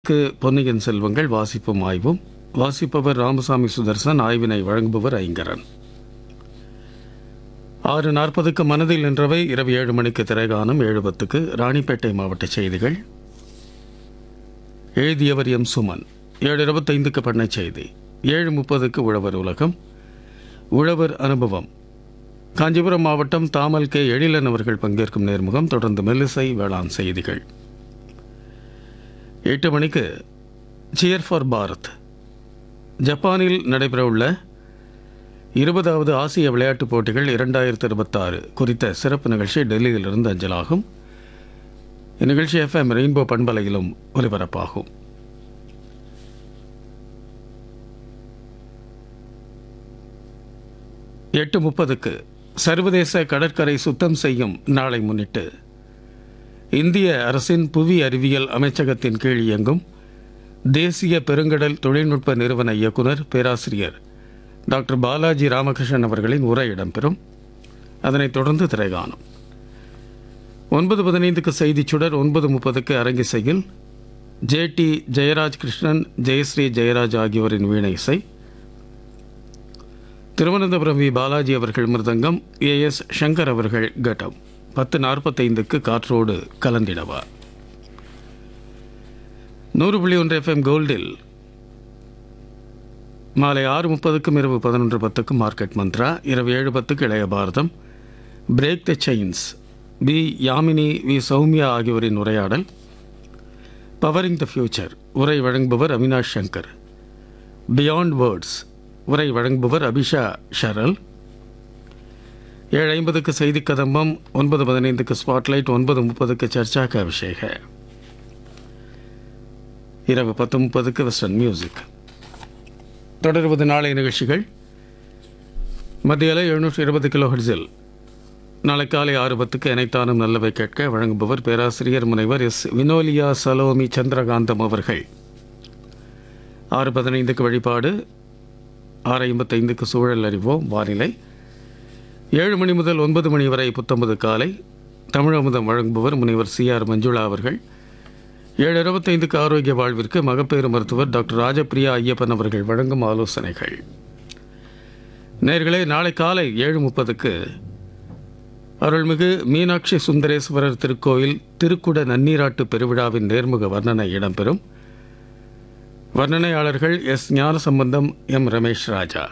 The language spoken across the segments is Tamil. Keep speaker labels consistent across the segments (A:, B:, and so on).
A: க்கு பொன்னியின் செல்வங்கள் வாசிப்பும் ஆய்வும் வாசிப்பவர் ராமசாமி சுதர்சன் ஆய்வினை வழங்குபவர் ஐங்கரன் ஆறு நாற்பதுக்கு மனதில் நின்றவை இரவு ஏழு மணிக்கு திரைகானம் ஏழு பத்துக்கு ராணிப்பேட்டை மாவட்ட செய்திகள் எழுதியவர் எம் சுமன் ஏழு இருபத்தைந்துக்கு பண்ணை செய்தி ஏழு முப்பதுக்கு உழவர் உலகம் உழவர் அனுபவம் காஞ்சிபுரம் மாவட்டம் தாமல் கே எழிலன் அவர்கள் பங்கேற்கும் நேர்முகம் தொடர்ந்து மெல்லிசை வேளாண் செய்திகள் எட்டு மணிக்கு சியர் ஃபார் பாரத் ஜப்பானில் நடைபெறவுள்ள இருபதாவது ஆசிய விளையாட்டுப் போட்டிகள் இரண்டாயிரத்து இருபத்தாறு குறித்த சிறப்பு நிகழ்ச்சி டெல்லியிலிருந்து அஞ்சலாகும் இந்நிகழ்ச்சி எஃப்எம் ரெயின்போ பண்பலையிலும் ஒலிபரப்பாகும் எட்டு முப்பதுக்கு சர்வதேச கடற்கரை சுத்தம் செய்யும் நாளை முன்னிட்டு இந்திய அரசின் புவி அறிவியல் அமைச்சகத்தின் கீழ் இயங்கும் தேசிய பெருங்கடல் தொழில்நுட்ப நிறுவன இயக்குனர் பேராசிரியர் டாக்டர் பாலாஜி ராமகிருஷ்ணன் அவர்களின் உரை இடம்பெறும் அதனைத் தொடர்ந்து திரைகாணும் ஒன்பது பதினைந்துக்கு செய்திச் சுடர் ஒன்பது முப்பதுக்கு அரங்கிசையில் ஜே டி ஜெயராஜ் கிருஷ்ணன் ஜெயஸ்ரீ ஜெயராஜ் ஆகியோரின் வீணை இசை திருவனந்தபுரம் வி பாலாஜி அவர்கள் மிருதங்கம் ஏ எஸ் சங்கர் அவர்கள் கட்டம் பத்து நாற்பத்தைந்துக்கு காற்றோடு கலந்திடவா நூறு புள்ளி ஒன்று எஃப்எம் கோல்டில் மாலை ஆறு முப்பதுக்கும் இரவு பதினொன்று பத்துக்கும் மார்க்கெட் மந்த்ரா இரவு ஏழு பத்துக்கு இளைய பாரதம் break the chains P Yamini V Soumya ஆகியோரின் உரையாடல் பவரிங் த ஃபியூச்சர் உரை வழங்குபவர் அவினாஷ் சங்கர் பியாண்ட் வேர்ட்ஸ் உரை வழங்குபவர் அபிஷா ஷரல் ஏழு ஐம்பதுக்கு செய்தி கதம்பம் ஒன்பது பதினைந்துக்கு ஸ்பாட்லைட் ஒன்பது முப்பதுக்கு சர்ச்சாக்கு அபிஷேக இரவு பத்து முப்பதுக்கு வெஸ்டர்ன் மியூசிக் தொடர்வது நாளை நிகழ்ச்சிகள் மத்தியில் எழுநூற்றி இருபது கிலோ ஹெர்ட்ஸில் நாளை காலை ஆறு பத்துக்கு இணைத்தானும் நல்லவை கேட்க வழங்குபவர் பேராசிரியர் முனைவர் எஸ் வினோலியா சலோமி சந்திரகாந்தம் அவர்கள் ஆறு பதினைந்துக்கு வழிபாடு ஆறு ஐம்பத்தைந்துக்கு சூழல் அறிவோம் வானிலை ஏழு மணி முதல் ஒன்பது மணி வரை புத்தம்பது காலை தமிழமுதம் வழங்குபவர் முனைவர் சி ஆர் மஞ்சுளா அவர்கள் ஏழு இருபத்தைந்துக்கு ஆரோக்கிய வாழ்விற்கு மகப்பேறு மருத்துவர் டாக்டர் ராஜபிரியா ஐயப்பன் அவர்கள் வழங்கும் ஆலோசனைகள் நேர்களே நாளை காலை ஏழு முப்பதுக்கு அருள்மிகு மீனாட்சி சுந்தரேஸ்வரர் திருக்கோயில் திருக்குட நன்னீராட்டு பெருவிழாவின் நேர்முக வர்ணனை இடம்பெறும் வர்ணனையாளர்கள் எஸ் ஞானசம்பந்தம் எம் ரமேஷ் ராஜா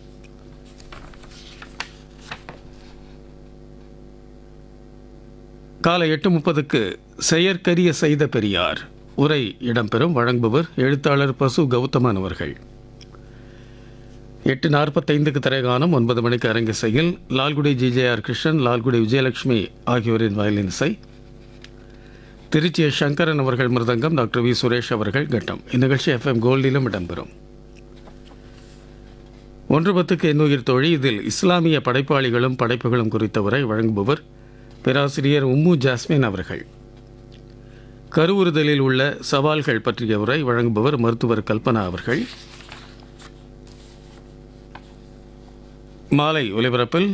A: காலை எட்டு முப்பதுக்கு செயற்கரிய செய்த பெரியார் உரை இடம்பெறும் வழங்குபவர் எழுத்தாளர் பசு கௌதமன் அவர்கள் எட்டு நாற்பத்தைந்துக்கு திரைகானம் ஒன்பது மணிக்கு அரங்கிசையில் லால்குடி ஜிஜேஆர் கிருஷ்ணன் லால்குடி விஜயலட்சுமி ஆகியோரின் வயலின் இசை திருச்சி எஸ். சங்கரன் அவர்கள் மிருதங்கம் டாக்டர் வி சுரேஷ் அவர்கள் கட்டம் இந்நிகழ்ச்சி எஃப்எம் கோல்டிலும் இடம்பெறும் ஒன்று பத்துக்கு எண்ணுயிர் தோழி இதில் இஸ்லாமிய படைப்பாளிகளும் படைப்புகளும் குறித்த உரை வழங்குபவர் பேராசிரியர் உம்மு ஜாஸ்மின் அவர்கள் கருவுறுதலில் உள்ள சவால்கள் பற்றிய உரை வழங்குபவர் மருத்துவர் கல்பனா அவர்கள் மாலை ஒலிபரப்பில்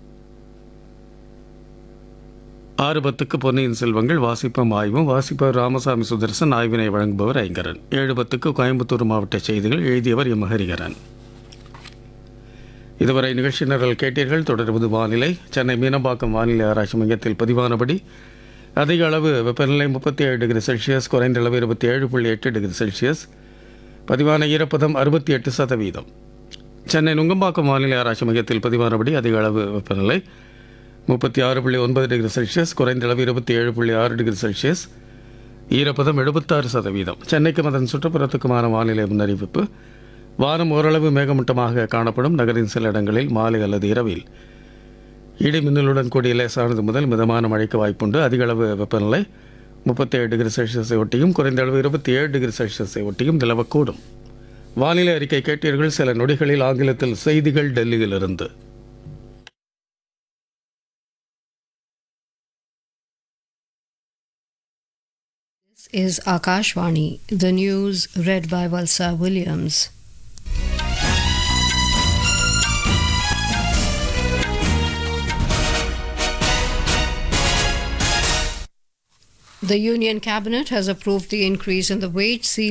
A: ஆறு பத்துக்கு பொன்னியின் செல்வங்கள் வாசிப்பம் ஆய்வும் வாசிப்பவர் ராமசாமி சுதர்சன் ஆய்வினை வழங்குபவர் ஐங்கரன் ஏழு பத்துக்கு கோயம்புத்தூர் மாவட்ட செய்திகள் எழுதியவர் எம் ஹரிகரன் இதுவரை நிகழ்ச்சி நிரல் கேட்டீர்கள் தொடர்வது வானிலை சென்னை மீனம்பாக்கம் வானிலை ஆராய்ச்சி மையத்தில் பதிவானபடி அதிக அளவு வெப்பநிலை முப்பத்தி ஏழு டிகிரி செல்சியஸ் குறைந்த அளவு இருபத்தி ஏழு புள்ளி எட்டு டிகிரி செல்சியஸ் பதிவான ஈரப்பதம் அறுபத்தி எட்டு சதவீதம் சென்னை நுங்கம்பாக்கம் வானிலை ஆராய்ச்சி மையத்தில் பதிவானபடி அதிக அளவு வெப்பநிலை முப்பத்தி ஆறு புள்ளி ஒன்பது டிகிரி செல்சியஸ் குறைந்த அளவு இருபத்தி ஏழு புள்ளி ஆறு டிகிரி செல்சியஸ் ஈரப்பதம் எழுபத்தாறு சதவீதம் சென்னைக்கும் அதன் சுற்றுப்புறத்துக்குமான வானிலை முன்னறிவிப்பு வானம் ஓரளவு மேகமூட்டமாக காணப்படும் நகரின் சில இடங்களில் மாலை அல்லது இரவில் இடி மின்னலுடன் கூடிய லேசானது முதல் மிதமான மழைக்கு வாய்ப்புண்டு அதிக அளவு வெப்பநிலை முப்பத்தேழு டிகிரி செல்சியஸை ஒட்டியும் குறைந்த அளவு இருபத்தி ஏழு டிகிரி செல்சியஸை ஒட்டியும் நிலவக்கூடும் வானிலை அறிக்கை கேட்டீர்கள் சில நொடிகளில் ஆங்கிலத்தில் செய்திகள் டெல்லியிலிருந்து
B: This is Akashvani, the news read by Valsa Williams. The Union Cabinet has approved the increase in the wage ceiling